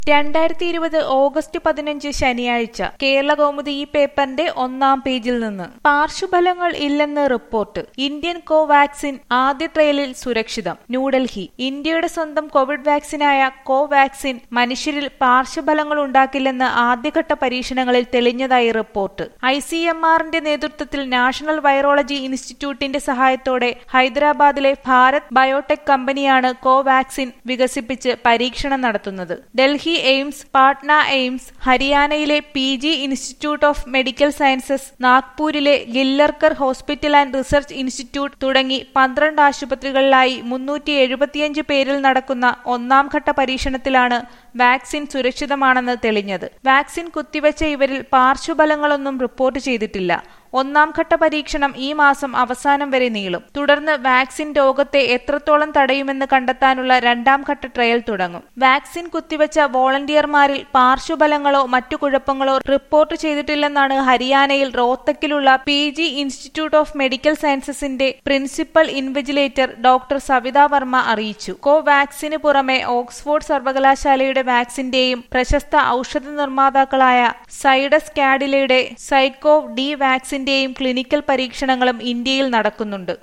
രണ്ടായിരത്തി ഇരുപത് ഓഗസ്റ്റ് പതിനഞ്ച് ശനിയാഴ്ച കേരള കൗമുദി ഈ പേപ്പറിന്റെ ഒന്നാം പേജിൽ നിന്ന് പാർശ്വഫലങ്ങൾ ഇല്ലെന്ന് റിപ്പോർട്ട് ഇന്ത്യൻ കോവാക്സിൻ ആദ്യ ട്രയലിൽ സുരക്ഷിതം ന്യൂഡൽഹി ഇന്ത്യയുടെ സ്വന്തം കോവിഡ് വാക്സിനായ കോവാക്സിൻ മനുഷ്യരിൽ പാർശ്വഫലങ്ങൾ ഉണ്ടാക്കില്ലെന്ന് ആദ്യഘട്ട പരീക്ഷണങ്ങളിൽ തെളിഞ്ഞതായി റിപ്പോർട്ട് ഐ സി എം ആറിന്റെ നേതൃത്വത്തിൽ നാഷണൽ വൈറോളജി ഇൻസ്റ്റിറ്റ്യൂട്ടിന്റെ സഹായത്തോടെ ഹൈദരാബാദിലെ ഭാരത് ബയോടെക് കമ്പനിയാണ് കോവാക്സിൻ വികസിപ്പിച്ച് പരീക്ഷണം നടത്തുന്നത് ഡൽഹി എയിംസ് പാട്ന എയിംസ് ഹരിയാനയിലെ P G institute of medical sciences നാഗ്പൂരിലെ Gillurkar hospital and research institute തുടങ്ങി പന്ത്രണ്ട് ആശുപത്രികളിലായി മുന്നൂറ്റി എഴുപത്തിയഞ്ച് പേരിൽ നടക്കുന്ന ഒന്നാം ഘട്ട പരീക്ഷണത്തിലാണ് വാക്സിൻ സുരക്ഷിതമാണെന്ന് തെളിഞ്ഞത് വാക്സിൻ കുത്തിവെച്ച ഇവരിൽ പാർശ്വഫലങ്ങളൊന്നും റിപ്പോർട്ട് ചെയ്തിട്ടില്ല ഒന്നാം ഘട്ട പരീക്ഷണം ഈ മാസം അവസാനം വരെ നീളും തുടർന്ന് വാക്സിൻ രോഗത്തെ എത്രത്തോളം തടയുമെന്ന് കണ്ടെത്താനുള്ള രണ്ടാം ഘട്ട ട്രയൽ തുടങ്ങും വാക്സിൻ കുത്തിവെച്ച വോളണ്ടിയർമാരിൽ പാർശ്വഫലങ്ങളോ മറ്റു കുഴപ്പങ്ങളോ റിപ്പോർട്ട് ചെയ്തിട്ടില്ലെന്നാണ് ഹരിയാനയിൽ റോത്തക്കിലുള്ള P G institute of medical സയൻസസിന്റെ principal invigilator doctor Savita Varma അറിയിച്ചു കോവാക്സിന് പുറമെ ഓക്സ്ഫോർഡ് സർവകലാശാലയുടെ വാക്സിന്റെയും പ്രശസ്ത ഔഷധ നിർമ്മാതാക്കളായ സൈഡസ് കാഡിലയുടെ സൈക്കോവ് ഡി വാക്സിന്റെയും ക്ലിനിക്കൽ പരീക്ഷണങ്ങളും ഇന്ത്യയിൽ നടക്കുന്നുണ്ട്